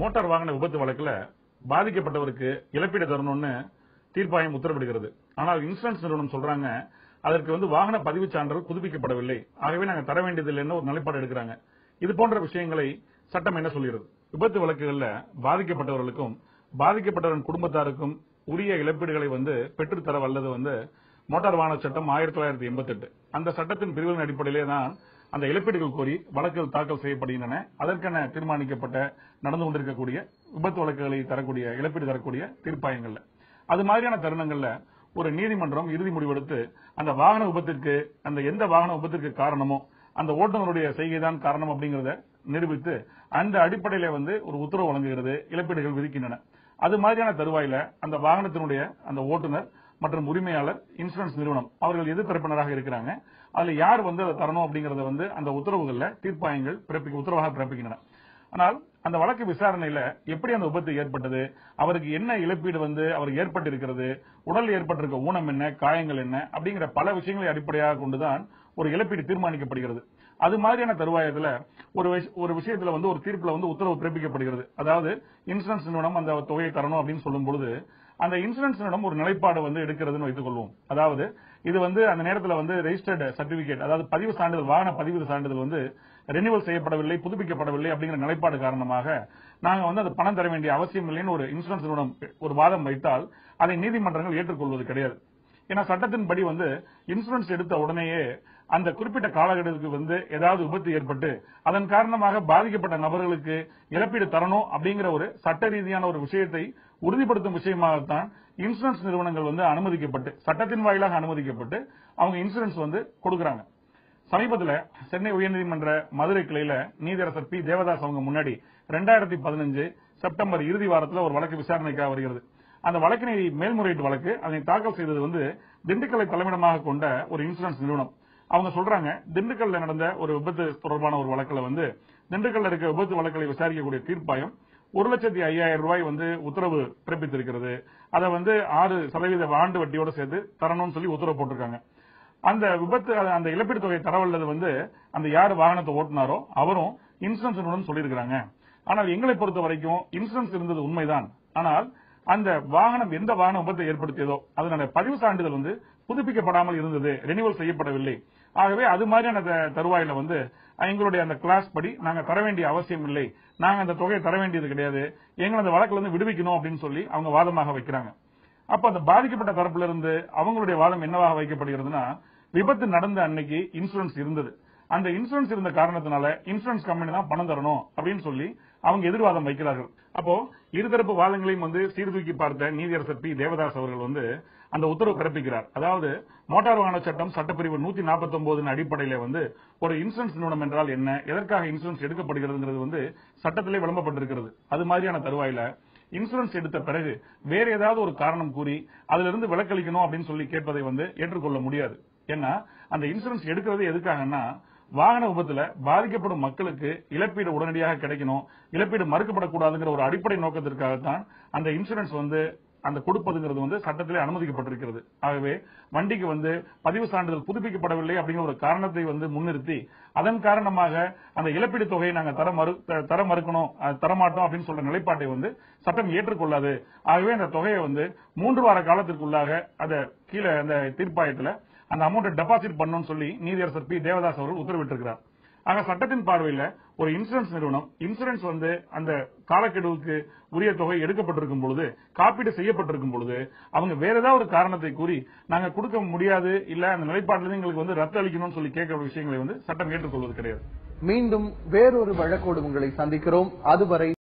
motor வாகன விபத்து வழக்குல பாதிக்கப்பட்டவருக்கு இழப்பீடு தரணும்னு தீர்ப்பாயம் உத்தரவிடுகிறது ஆனால் இன்சூரன்ஸ் நிறுவனம் சொல்றாங்க அதற்கு வந்து வாகன பதிவு சான்றிதழ் புதுப்பிக்கப்படவில்லை ஆகவே நாங்க தர வேண்டியதில்லைன்னு ஒரு நிலைப்பாடு எடுக்கிறாங்க இது போன்ற விஷயங்களை சட்டம் என்ன சொல்கிறது விபத்து வழக்குகள்ல பாதிக்கப்பட்டவர்களுக்கும் பாதிக்கப்பட்டவரின் குடும்பத்தாருக்கும் உரிய இழப்பீடுகளை வந்து பெற்றுத்தர வல்லது வந்து மோட்டார் வாகன சட்டம் ஆயிரத்தி தொள்ளாயிரத்தி எண்பத்தி எட்டு அந்த சட்டத்தின் பிரிவுகளின் அடிப்படையிலே தான் அந்த இழப்பீடுகள் கோரி வழக்குகள் தாக்கல் செய்யப்படுகின்றன அதற்கென தீர்மானிக்கப்பட்ட நடந்து கொண்டிருக்கக்கூடிய விபத்து வழக்குகளை தரக்கூடிய இழப்பீடு தரக்கூடிய தீர்ப்பாயங்கள்ல அது மாதிரியான தருணங்கள்ல ஒரு நீதிமன்றம் இறுதி முடிவெடுத்து அந்த வாகன விபத்திற்கு அந்த எந்த வாகன விபத்திற்கு காரணமோ அந்த ஓட்டுநருடைய செய்கைதான் காரணம் அப்படிங்கறத நிரூபித்து அந்த அடிப்படையில வந்து ஒரு உத்தரவு வழங்குகிறது இழப்பீடுகள் விதிக்கின்றன அது மாதிரியான தருவாயில அந்த வாகனத்தினுடைய அந்த ஓட்டுநர் மற்றும் உரிமையாளர் இன்சூரன்ஸ் நிறுவனம் அவர்கள் எது தரப்பினராக இருக்கிறாங்க அதுல யார் வந்து அதை தரணும் அப்படிங்கறத வந்து அந்த உத்தரவுகள்ல தீர்ப்பாயங்கள் பிறப்பிக்க உத்தரவாக பிறப்பிக்கின்றன ஆனால் அந்த வழக்கு விசாரணையில எப்படி அந்த விபத்து ஏற்பட்டது அவருக்கு என்ன இழப்பீடு வந்து அவருக்கு ஏற்பட்டிருக்கிறது உடல் ஏற்பட்டிருக்க ஊனம் என்ன காயங்கள் என்ன அப்படிங்கிற பல விஷயங்களை அடிப்படையாக கொண்டுதான் ஒரு இழப்பீடு தீர்மானிக்கப்படுகிறது அது மாதிரியான தருவாயத்துல ஒரு விஷ- ஒரு விஷயத்துல வந்து ஒரு தீர்ப்புல வந்து உத்தரவு பிறப்பிக்கப்படுகிறது அதாவது இன்சூரன்ஸ் நிறுவனம் அந்த தொகையை தரணும் அப்படின்னு சொல்லும் பொழுது அந்த இன்சூரன்ஸ் நிறுவனம் ஒரு நிலைப்பாடு வந்து எடுக்கிறதுன்னு வைத்துக் கொள்வோம் அதாவது இது வந்து அந்த நேரத்துல வந்து ரெஜிஸ்டர்டு சர்டிபிகேட் அதாவது பதிவு சான்றிதழ் வாகன பதிவு சான்றிதழ் வந்து ரெனிவல் செய்யப்படவில்லை புதுப்பிக்கப்படவில்லை அப்படிங்கிற நிலைப்பாடு காரணமாக நாங்க வந்து அது பணம் தர வேண்டிய அவசியம் இல்லைன்னு ஒரு இன்சூரன்ஸ் நிறுவனம் ஒரு வாதம் வைத்தால் அதை நீதிமன்றங்கள் ஏற்றுக்கொள்வது கிடையாது ஏன்னா சட்டத்தின்படி வந்து இன்சூரன்ஸ் எடுத்த உடனேயே அந்த குறிப்பிட்ட காலகட்டத்துக்கு வந்து ஏதாவது விபத்து ஏற்பட்டு அதன் காரணமாக பாதிக்கப்பட்ட நபர்களுக்கு இழப்பீடு தரணும் அப்படிங்கிற ஒரு சட்ட ரீதியான ஒரு விஷயத்தை உறுதிப்படுத்தும் விஷயமாகத்தான் இன்சூரன்ஸ் நிறுவனங்கள் வந்து அனுமதிக்கப்பட்டு சட்டத்தின் வாயிலாக அனுமதிக்கப்பட்டு அவங்க இன்சூரன்ஸ் வந்து கொடுக்கறாங்க சமீபத்துல சென்னை உயர்நீதிமன்ற மதுரை கிளையில நீதியரசர் பி தேவதாஸ் அவங்க முன்னாடி ரெண்டாயிரத்தி பதினஞ்சு செப்டம்பர் இறுதி வாரத்துல ஒரு வழக்கு விசாரணைக்காக வருகிறது அந்த வழக்கினை மேல்முறையீட்டு வழக்கு அதனை தாக்கல் செய்தது வந்து திண்டுக்கல்லை தலைமையிடமாக கொண்ட ஒரு இன்சூரன்ஸ் நிறுவனம் அவங்க சொல்றாங்க திண்டுக்கல்ல நடந்த ஒரு விபத்து தொடர்பான ஒரு வழக்குல வந்து திண்டுக்கல்ல இருக்க விபத்து வழக்குகளை விசாரிக்கக்கூடிய தீர்ப்பாயம் ஒரு லட்சத்தி ஐயாயிரம் ரூபாய் வந்து உத்தரவு பிறப்பித்திருக்கிறது அதை வந்து ஆறு சதவீத ஆண்டு வட்டியோட சேர்த்து தரணும்னு சொல்லி உத்தரவு போட்டிருக்காங்க அந்த விபத்து அந்த- அந்த இழப்பீடு தொகை தரவல்லது வந்து அந்த யார் வாகனத்தை ஓட்டுனாரோ அவரும் இன்சூரன்ஸ் நிறுவனம் சொல்லியிருக்கிறாங்க ஆனால் எங்களை பொறுத்த வரைக்கும் இன்சூரன்ஸ் இருந்தது உண்மைதான் ஆனால் அந்த வாகனம் எந்த வாகன விபத்தை ஏற்படுத்தியதோ அதனுடைய பதிவு சான்றிதழ் வந்து புதுப்பிக்கப்படாமல் இருந்தது ரெனிவல் செய்யப்படவில்லை ஆகவே அது மாதிரியான த- தருவாயில வந்து எங்களுடைய அந்த கிளாஸ் படி நாங்க தர வேண்டிய அவசியம் இல்லை நாங்க அந்த தொகையை தர வேண்டியது கிடையாது எங்களை அந்த வழக்குல இருந்து விடுவிக்கணும் அப்படின்னு சொல்லி அவங்க வாதமாக வைக்கிறாங்க அப்ப அந்த பாதிக்கப்பட்ட தரப்புல இருந்து அவங்களுடைய வாதம் என்னவாக வைக்கப்படுகிறதுனா விபத்து நடந்த அன்னைக்கு இன்சூரன்ஸ் இருந்தது அந்த இன்சூரன்ஸ் இருந்த காரணத்தினால இன்சூரன்ஸ் கம்பெனி தான் பணம் தரணும் அப்படின்னு சொல்லி அவங்க எதிர்வாதம் வைக்கிறார்கள் அப்போ இருதரப்பு வாதங்களையும் வந்து சீர்தூக்கி பார்த்த நீதியரசர் பி தேவதாஸ் அவர்கள் வந்து அந்த உத்தரவு பிறப்பிக்கிறார் அதாவது மோட்டார் வாகன சட்டம் சட்டப்பிரிவு நூத்தி நாற்பத்தி அடிப்படையில வந்து ஒரு இன்சூரன்ஸ் நிறுவனம் என்றால் என்ன எதற்காக இன்சூரன்ஸ் எடுக்கப்படுகிறதுங்கிறது வந்து சட்டத்திலே விளம்பப்பட்டிருக்கிறது அது மாதிரியான தருவாயில இன்சூரன்ஸ் எடுத்த பிறகு வேற ஏதாவது ஒரு காரணம் கூறி அதுல இருந்து விலக்களிக்கணும் அப்படின்னு சொல்லி கேட்பதை வந்து ஏற்றுக்கொள்ள முடியாது ஏன்னா அந்த இன்சூரன்ஸ் எடுக்கிறது எதுக்காகன்னா வாகன விபத்துல பாதிக்கப்படும் மக்களுக்கு இழப்பீடு உடனடியாக கிடைக்கணும் இழப்பீடு மறுக்கப்படக்கூடாதுங்கிற ஒரு அடிப்படை நோக்கத்திற்காகத்தான் அந்த இன்சூரன்ஸ் வந்து அந்த கொடுப்பதுங்கிறது வந்து சட்டத்திலே அனுமதிக்கப்பட்டிருக்கிறது ஆகவே வண்டிக்கு வந்து பதிவு சான்றிதழ் புதுப்பிக்கப்படவில்லை அப்படிங்கிற ஒரு காரணத்தை வந்து முன்னிறுத்தி அதன் காரணமாக அந்த இழப்பீடு தொகையை நாங்க தர மறு த- தர மறுக்கணும் அது தரமாட்டோம் அப்படின்னு சொல்ற நிலைப்பாட்டை வந்து சட்டம் ஏற்றுக்கொள்ளாது ஆகவே அந்த தொகையை வந்து மூன்று வார காலத்திற்குள்ளாக அத கீழே அந்த தீர்ப்பாயத்துல அந்த அமௌண்ட்டை டெபாசிட் பண்ணணும்னு சொல்லி நீதியரசர் பி தேவதாஸ் அவர்கள் உத்தரவிட்டிருக்கிறார் ஆக சட்டத்தின் பார்வையில ஒரு இன்சூரன்ஸ் நிறுவனம் இன்சூரன்ஸ் வந்து அந்த காலக்கெடுவுக்கு உரிய தொகை எடுக்கப்பட்டிருக்கும் பொழுது காப்பீடு செய்யப்பட்டிருக்கும் பொழுது அவங்க வேற ஏதாவது ஒரு காரணத்தை கூறி நாங்க கொடுக்க முடியாது இல்ல அந்த நிலைப்பாட்டில இருந்து எங்களுக்கு வந்து ரத்து அளிக்கணும்னு சொல்லி கேட்கிற விஷயங்களை வந்து சட்டம் ஏற்றுக்கொள்வது கிடையாது மீண்டும் வேறொரு வழக்கோடு உங்களை சந்திக்கிறோம் அதுவரை